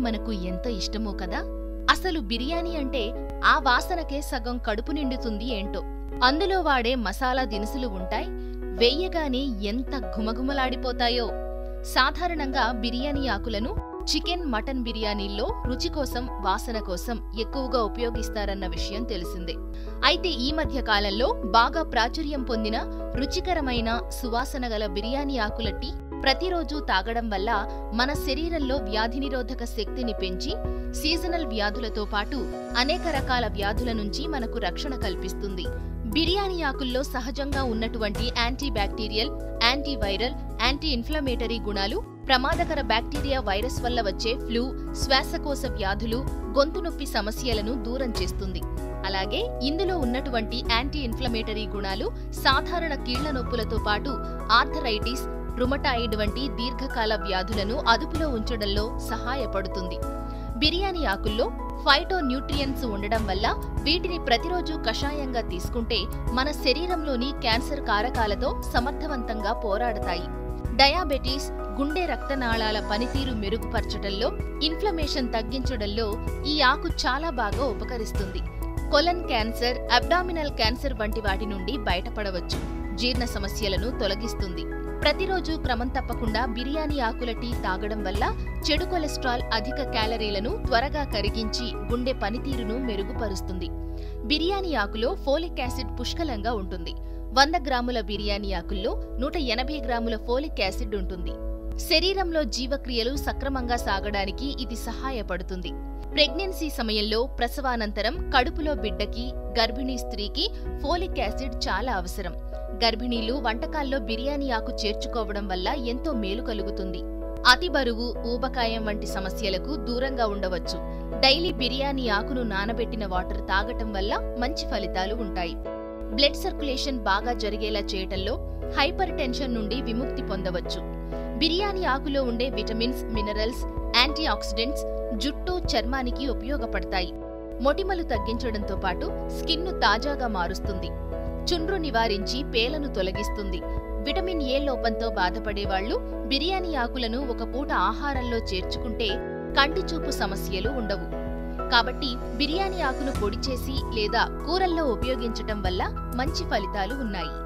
మనకు ఎంత ఇష్టమో కదా అసలు బిర్యానీ అంటే ఆ వాసనకే సగం కడుపు నిండుతుంది ఏంటో అందులో వాడే మసాలా దినుసులు ఉంటాయి వెయ్యగానే ఎంత ఘుమఘుమలాడిపోతాయో సాధారణంగా బిర్యానీ ఆకులను చికెన్ మటన్ బిర్యానీల్లో రుచి కోసం వాసన కోసం ఎక్కువగా ఉపయోగిస్తారన్న విషయం తెలిసిందే అయితే ఈ మధ్య కాలంలో బాగా ప్రాచుర్యం పొందిన రుచికరమైన సువాసన గల బిర్యానీ ఆకుల టీ ప్రతిరోజు తాగడం వల్ల మన శరీరంలో వ్యాధి నిరోధక శక్తిని పెంచి సీజనల్ వ్యాధులతో పాటు అనేక రకాల వ్యాధుల నుంచి మనకు రక్షణ కల్పిస్తుంది బిర్యానీ ఆకుల్లో సహజంగా ఉన్నటువంటి anti bacterial anti viral anti inflammatory గుణాలు ప్రమాదకర బ్యాక్టీరియా వైరస్ వల్ల వచ్చే ఫ్లూ శ్వాసకోశ వ్యాధులు గొంతు నొప్పి సమస్యలను దూరం చేస్తుంది అలాగే ఇందులో ఉన్నటువంటి యాంటీ ఇన్ఫ్లమేటరీ గుణాలు సాధారణ కీళ్ల నొప్పులతో పాటు ఆర్థరైటిస్ రుమటాయిడ్ వంటి దీర్ఘకాల వ్యాధులను అదుపులో ఉంచడంలో సహాయపడుతుంది బిర్యానీ ఆకుల్లో ఫైటో న్యూట్రియన్స్ ఉండడం వల్ల వీటిని ప్రతిరోజు కషాయంగా తీసుకుంటే మన శరీరంలోని క్యాన్సర్ కారకాలతో సమర్థవంతంగా పోరాడతాయి డయాబెటీస్ గుండె రక్తనాళాల పనితీరు మెరుగుపరచడంలో ఇన్ఫ్లమేషన్ తగ్గించడంలో ఈ ఆకు చాలా బాగా ఉపకరిస్తుంది కొలన్ క్యాన్సర్ అబ్డామినల్ క్యాన్సర్ వంటి వాటి నుండి బయటపడవచ్చు జీర్ణ సమస్యలను తొలగిస్తుంది ప్రతిరోజు క్రమం తప్పకుండా బిర్యానీ ఆకుల టీ తాగడం వల్ల చెడు కొలెస్ట్రాల్ అధిక క్యాలరీలను త్వరగా కరిగించి గుండె పనితీరును మెరుగుపరుస్తుంది బిర్యానీ ఆకులో ఫోలిక్ యాసిడ్ పుష్కలంగా ఉంటుంది వంద గ్రాముల బిర్యానీ ఆకుల్లో నూట ఎనభై గ్రాముల ఫోలిక్ యాసిడ్ ఉంటుంది శరీరంలో జీవక్రియలు సక్రమంగా సాగడానికి ఇది సహాయపడుతుంది ప్రెగ్నెన్సీ సమయంలో ప్రసవానంతరం కడుపులో బిడ్డకి గర్భిణీ స్త్రీకి ఫోలిక్ యాసిడ్ చాలా అవసరం గర్భిణీలు వంటకాల్లో బిర్యానీ ఆకు చేర్చుకోవడం వల్ల ఎంతో మేలు కలుగుతుంది అతి బరువు ఊబకాయం వంటి సమస్యలకు దూరంగా ఉండవచ్చు డైలీ బిర్యానీ ఆకును నానబెట్టిన వాటర్ తాగటం వల్ల మంచి ఫలితాలు ఉంటాయి బ్లడ్ సర్క్యులేషన్ బాగా జరిగేలా చేయటంలో హైపర్ టెన్షన్ నుండి విముక్తి పొందవచ్చు బిర్యానీ ఆకులో ఉండే విటమిన్స్ మినరల్స్ యాంటీ ఆక్సిడెంట్స్ జుట్టు చర్మానికి ఉపయోగపడతాయి మొటిమలు తగ్గించడంతో పాటు స్కిన్ను తాజాగా మారుస్తుంది చుండ్రు నివారించి పేలను తొలగిస్తుంది విటమిన్ ఏ లోపంతో బాధపడేవాళ్లు బిర్యానీ ఆకులను ఒక పూట ఆహారంలో చేర్చుకుంటే కంటి చూపు సమస్యలు ఉండవు కాబట్టి బిర్యానీ ఆకును పొడి చేసి లేదా కూరల్లో ఉపయోగించటం వల్ల మంచి ఫలితాలు ఉన్నాయి